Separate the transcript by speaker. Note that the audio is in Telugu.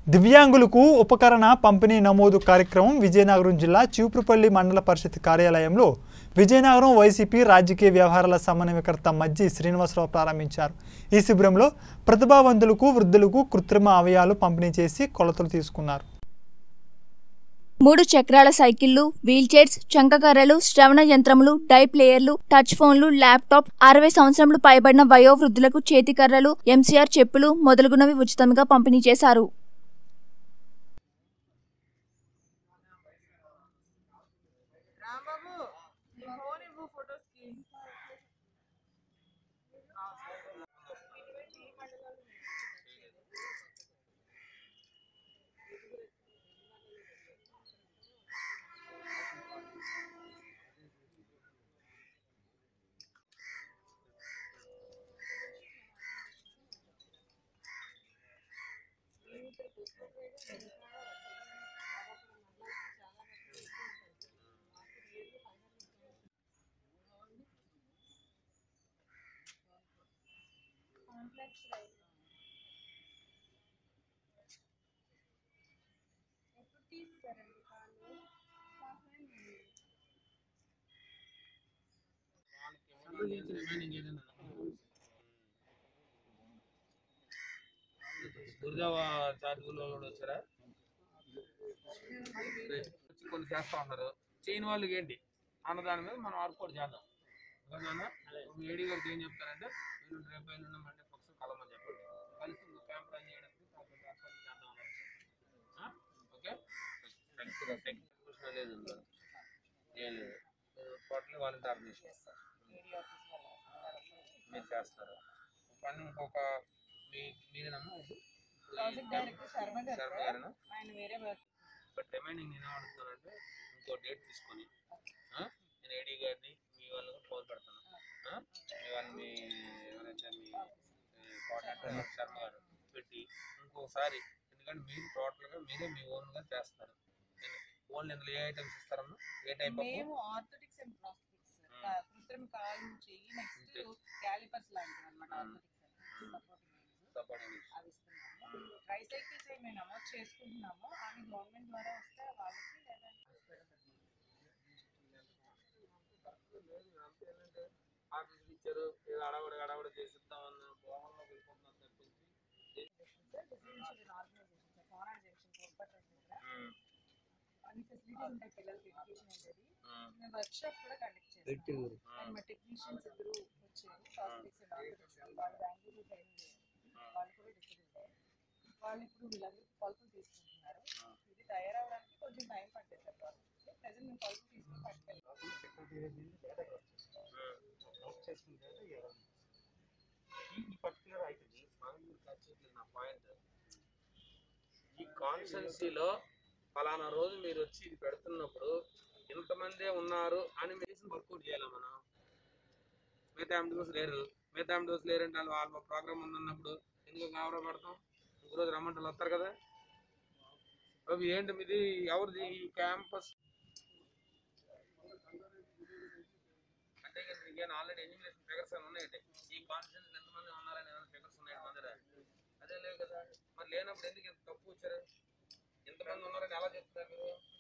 Speaker 1: దివ్యాంగులకు ఉపకరణ పంపిణీ నమోదు కార్యక్రమం విజయనగరం జిల్లా చీపురుపల్లి మండల పరిషత్ కార్యాలయంలో విజయనగరం వైసీపీ రాజకీయ వ్యవహారాల సమన్వయకర్త మజ్జి శ్రీనివాసరావు ప్రారంభించారు ఈ శిబిరంలో ప్రతిభావంతులకు వృద్ధులకు కృత్రిమ అవయాలు పంపిణీ చేసి కొలతలు తీసుకున్నారు
Speaker 2: మూడు చక్రాల సైకిళ్లు వీల్ చైర్స్ చంకకర్రలు శ్రవణ యంత్రములు డై ప్లేయర్లు టచ్ ఫోన్లు ల్యాప్టాప్ అరవై సంవత్సరములు పైబడిన వయోవృద్ధులకు చేతికర్రలు ఎంసీఆర్ చెప్పులు మొదలగునవి ఉచితంగా పంపిణీ చేశారు
Speaker 3: రాంబాబు నీ ఫోన్ ఇవ్వు ఫొటోస్ కి
Speaker 4: గురుదేవ చారిటబుల్ వాళ్ళు కూడా వచ్చారా వచ్చి కొన్ని చేస్తా ఉన్నారు చేయని వాళ్ళకి ఏంటి అన్నదాని మీద మనం ఆర్కోట్ చేద్దాం ఓకేనా ఏడీ గారికి ఏం చెప్తారంటే మీరు రేపు ఎల్లుండి మండే పక్షం కలమని చెప్పండి కలిసి క్యాంప్ రన్ చేయడానికి కాకపోతే ఏర్పాట్లు చేద్దాం అన్నారు. ఆ? ఓకే టెక్నికల్ లేదు ఇందులో. ఏం లేదు టోటల్ వాలంటీర్ ఆర్గనైజేషన్ మీరు చేస్తారు పని ఇంకొక మీ మీరేనమ్మా ఇది?
Speaker 3: ప్రాజెక్ట్ డైరెక్టర్ శర్మ గారు
Speaker 4: శర్మ
Speaker 3: సార్.
Speaker 4: గారేనా
Speaker 3: ఆయన వేరే వర్క్
Speaker 4: బట్ రిమైనింగ్ నేను ఏమడుగుతున్నానంటే ఇంకో డేట్ తీసుకొని ఆ? నేను ఏడీ గారిని మీ వాళ్ళని ఫోన్ పెడతాను ఆ? మీ వాళ్ళని మీ ఎవరైతే మీ కోఆర్డినేటర్ శర్మ గారు పెట్టి ఇంకోసారి ఎందుకంటే మీరు టోటల్గా మీరే మీ ఓన్గా చేస్తారు ఓన్లీ ఇందులో ఏ ఐటమ్స్ ఇస్తారమ్మా ఏ టైప్ ఆఫ్
Speaker 3: మేము ఆర్థోటిక్స్ అండ్ ప్రాస్థెటిక్స్ సార్ కృత్రిమ కాలు చెయ్యి నెక్స్ట్ క్యాలిపర్స్ లాంటివి అనమాట ఆర్థోటిక్స్
Speaker 4: సపోర్టింగ్
Speaker 3: అవి ఇస్తున్నాము ట్రైసైకిల్స్ అవి మేము నమోదు చేసుకుంటున్నాము అవి గవర్నమెంట్ ద్వారా వస్తే వాళ్ళకి లేదంటే
Speaker 4: ఆఫీస్కి ఇచ్చారు ఏదో అడవడి అడవడి చేసిద్దామన్న భావనలో వెళ్ళిపోతున్నాను తప్పించి
Speaker 3: సార్ డిఫరెన్షియల్ ఆర్గనైజేషన్ సార్ కోనాడ్ జంక్షన్ కోల్పట్ దగ్గర అన్ని ఫెసిలిటీస్ ఉంటాయి పిల్లలకి ఎడ్యుకేషన్ అనేది మేము వర్క్ షాప్ కూడా కండక్ట్ చేస్తాము అండ్ మా టెక్నీషియన్స్ ఇద్దరు వచ్చారు ప్రాస్పెక్ట్స్ అండ్ ఆర్థోటిక్స్ వాళ్ళు బెంగళూరు ట్రైనింగ్ వాళ్ళు కూడా డిస్ట్రిబ్యూట్ వాళ్ళు ఇప్పుడు వీళ్ళందరూ కొలతలు తీసుకుంటున్నారు ఇది తయారవడానికి కొంచెం టైం పట్టింది సార్ ప్రాసెస్ ప్రజెంట్ మేము కొలతలు తీసుకుని పట్టుకెళ్ళాం
Speaker 4: ఈ పర్టికులర్ ఐటమ్ నా పాయింట్ ఈ కాన్స్టెన్సీలో ఫలానా రోజు మీరు వచ్చి ఇది పెడుతున్నప్పుడు ఇంతమందే ఉన్నారు అని మీరు వర్కౌట్ చేయాలి మనం మిగతా ఎండికోస్ లేరు మిగతా ఎండికోస్ లేరంటే వాళ్ళు వాళ్ళ ప్రోగ్రామ్ ఉందన్నప్పుడు ఎందుకు కావరా పెడతాం ఇంకో రోజు రమ్మంటే వాళ్ళు వస్తారు కదా అవి ఏంటి మీది ఎవరిది ఈ క్యాంపస్ అంటే ఇక నీకేం ఆల్రెడీ ఎన్యూమినేషన్ ఫిగర్స్ అని ఉన్నాయండి ఈ కాన్ఫిడెన్స్ ఎంతమంది ఉన్నారని ఏమైనా ఫిగర్స్ ఉన్నాయి మన దగ్గర అదే లేవు కదా మరి లేనప్పుడు ఎందుకు ఇంత తప్పు వచ్చారు ఎంతమంది ఉన్నారని ఎలా చెప్తారు మీరు